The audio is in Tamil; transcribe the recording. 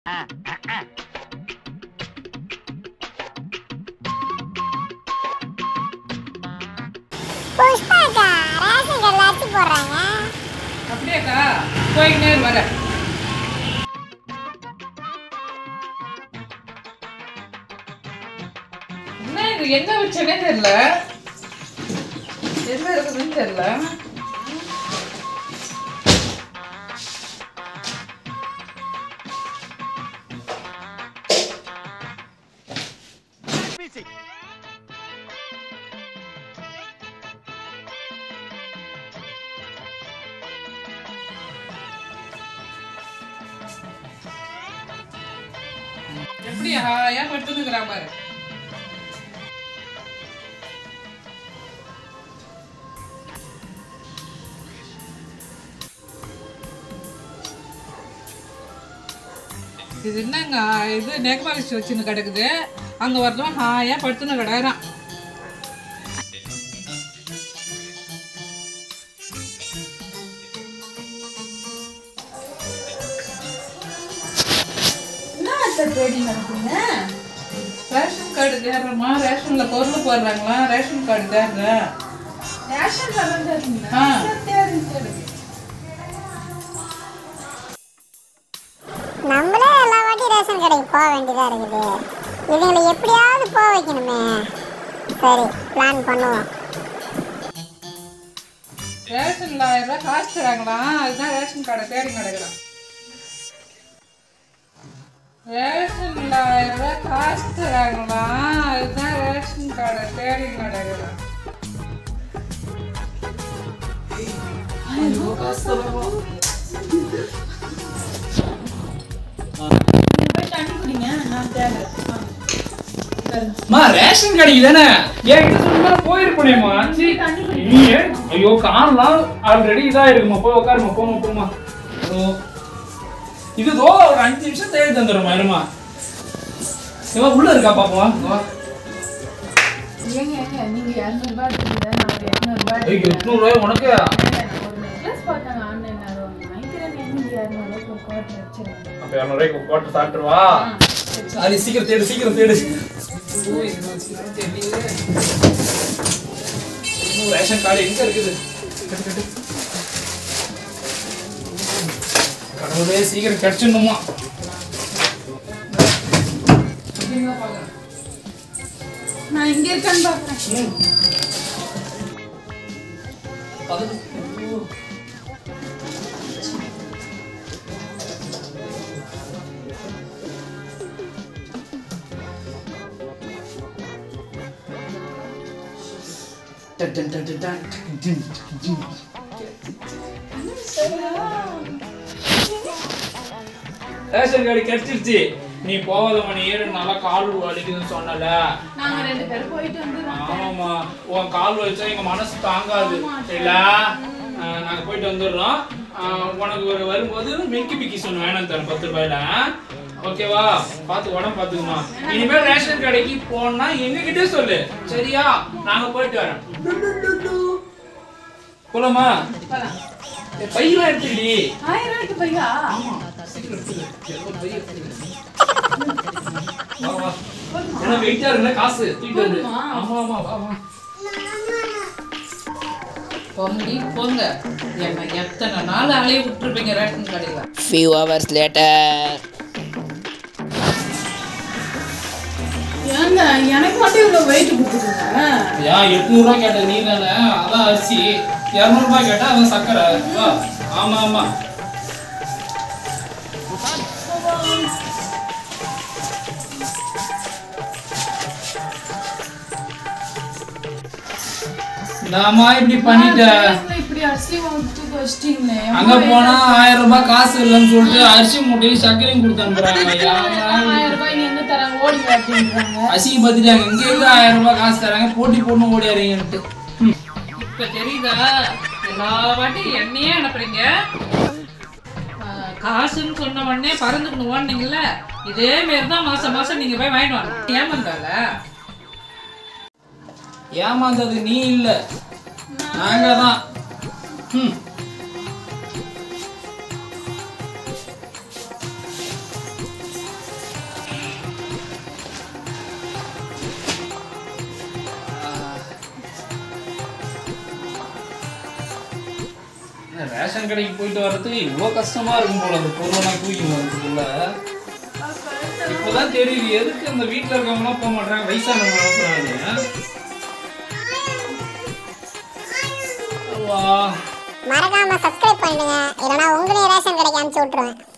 புஷ்பாக்கா ரேஷன் கார்டில் அடிச்சு போடுறாங்க அப்படியாக்கா போய்க்கினே வர என்ன இது எங்க வச்சனே தெரியல எங்க இருக்குதுன்னு தெரியல எப்படி ஹாயா படுத்துனுக்குறான் பாரு இது என்னங்க இது நெகபாலிஸ்ட் வச்சுன்னு கிடக்குது அங்க வரதும் ஹாயா படுத்துன்னு கிடக்குறான் ரேஷன் கார்டு தேடுறோமா ரேஷன்ல பொருள் போடுறாங்களா ரேஷன் கார்டு தேடுறேன் ஆ நம்மளே எல்லா வாட்டி ரேஷன் கடைக்கு போக வேண்டியதா இருக்குது இதுங்களை எப்படியாவது போக வைக்கணுமே சரி பிளான் பண்ணுவோம் ரேஷன்ல ஆயிரம் ரூபாய் காசு தராங்களா அதுதான் ரேஷன் கார்டை தேடி கிடக்குறான் ரேஷன்ல ஆயிரம் ரூபாய் காசு தராங்களா அதுதான் ரேஷன் கார்டை தேடி கிடக்குறான் அம்மா ரேஷன் கடைக்கு தானே என்கிட்ட சொன்னா போயிருப்பேனேம்மா சீ, நீ ஏன்? ஐயோ காணலாம் ஆல்ரெடி இதா இருக்குமா போய் உட்காருமா போமா போமா ஓ இது தோ ஒரு அஞ்சு நிமிஷம் தேடி தந்துடுமா இருமா இவ உள்ள இருக்கா பாப்பா வா ஏங்க ஏங்க நீங்க இரநூறுபா எடுத்தீங்க நான் ஒரு எட்நூறுபா ஐயோ எட்நூறுவாய் உனக்கு ஒரு நெக்லஸ் போட்டாங்க ஆன்லைன்ல அது ஒன்று வாங்கிக்கிறேன் நீங்க இரநூறுபாய்க்கு ஒரு கோட் வச்சிருக்கேன் அப்ப இரநூறுவாய்க்கு போட்டு சாப்பிட்டுருவா அது சீக்கிரம் தேடு சீக்கிரம் தேடு ஓ, இது ஒரு சிலர் தெரியல. இன்னும் ரேஷன் கார்டு எங்க இருக்குது கட்டு, கட்டு. கடவுளே சீக்கிரம் கிடைச்சிடணுமா இங்க பாக்குறேன். நான் இங்க இருக்கேன்னு பாக்குறேன் ரேஷன் கார்டு கிடைச்சிருச்சு நீ போகாத மணி ஏழு நாளா கால் வலிக்குதுன்னு சொன்னல நாங்க ரெண்டு பேரும் போயிட்டு வந்து ஆமாமா உன் கால் வலிச்சா எங்க மனசு தாங்காது இல்ல நாங்க போயிட்டு வந்துடுறோம் ஆஹ் உனக்கு ஒரு வரும்போது மில்கி பிக்கி சொன்ன வேணாம் தரேன் பத்து ரூபாயில ஓகேவா பார்த்து உடம்பு பார்த்துக்குமா இனிமேல் ரேஷன் கடைக்கு போனா எங்க கிட்டே சொல்லு சரியா நாங்க போயிட்டு வரோம் போலாமா போலாம் ஏய், பையெல்லாம் எடுத்துடி ஆயிரம் ரூபாய்க்கு பையா ஆமா சீக்கிரம் எடுத்துடு. எவ்வளவு பை எடுத்துடு. வா, வா. ஏன்னா வெயிட்டா இருக்குல்ல காசு தூக்கிட்டு வந்து போதுமா? ஆமா ஆமா வா வா போங்கடி, போங்க என்ன எத்தனை நாள் அலைய விட்டுருப்பீங்க ரேஷன் கடையில Few hours later. ஏங்க எனக்கு மட்டும் இவ்வளவு வெயிட் கொடுத்துருங்க ஏன் எட்நூறுவா கேட்ட நீ தானே அதான் அரிசி இரநூறுபா கேட்டா அதான் சக்கரை வா ஆமா ஆமா நாமா இப்படி பண்ணிட்ட இப்படி அரிசி வாங்கிட்டு வச்சிட்டீங்களே அங்க போனா ஆயிரம் ரூபாய் காசு இல்லைன்னு சொல்லிட்டு அரிசி மூட்டையும் சர்க்கரையும் கொடுத்து அனுப்புறாங்க ஆயிரம் ரூபாய் நீ எங்க தராங்க ஓடி அப்படின்றாங்க அசிங்க பார்த்துட்டாங்க இங்க இருந்து ஆயிரம் ரூபாய் காசு தராங்க போட்டி போடணும் ஓடியாரீங்கன்ட்டு ம். இப்ப தெரியுதா எல்லா வாட்டி என்னையே அனுப்புறீங்க ஆஹ், காசுன்னு சொன்ன உடனே பறந்துக்கணும் ஓடுனீங்கல்ல இதே மாரி தான் மாசம் மாசம் நீங்க போய் வாங்கிட்டு வரணும் ஏமாந்தால ஏமாந்தது நீ இல்ல நாங்க தான் ம் இந்த ரேஷன் கடைக்கு போயிட்டு வர்றதுக்கு இவ்வளோ கஷ்டமா இருக்கும் போல அந்த பொருளெல்லாம் தூக்கி வரதுக்குள்ள இப்போதான் தெரியுது எதுக்கு அந்த வீட்டில் இருக்கவங்களாம் போக மாட்டாங்க வயசானவங்க அனுப்புறாங்க வா மறக்காம சப்ஸ்கிரைப் பண்ணிடுங்க இல்லைன்னா உங்களையும் ரேஷன் கடைக்கு அனுப்பிச்சு விட்ருவேன்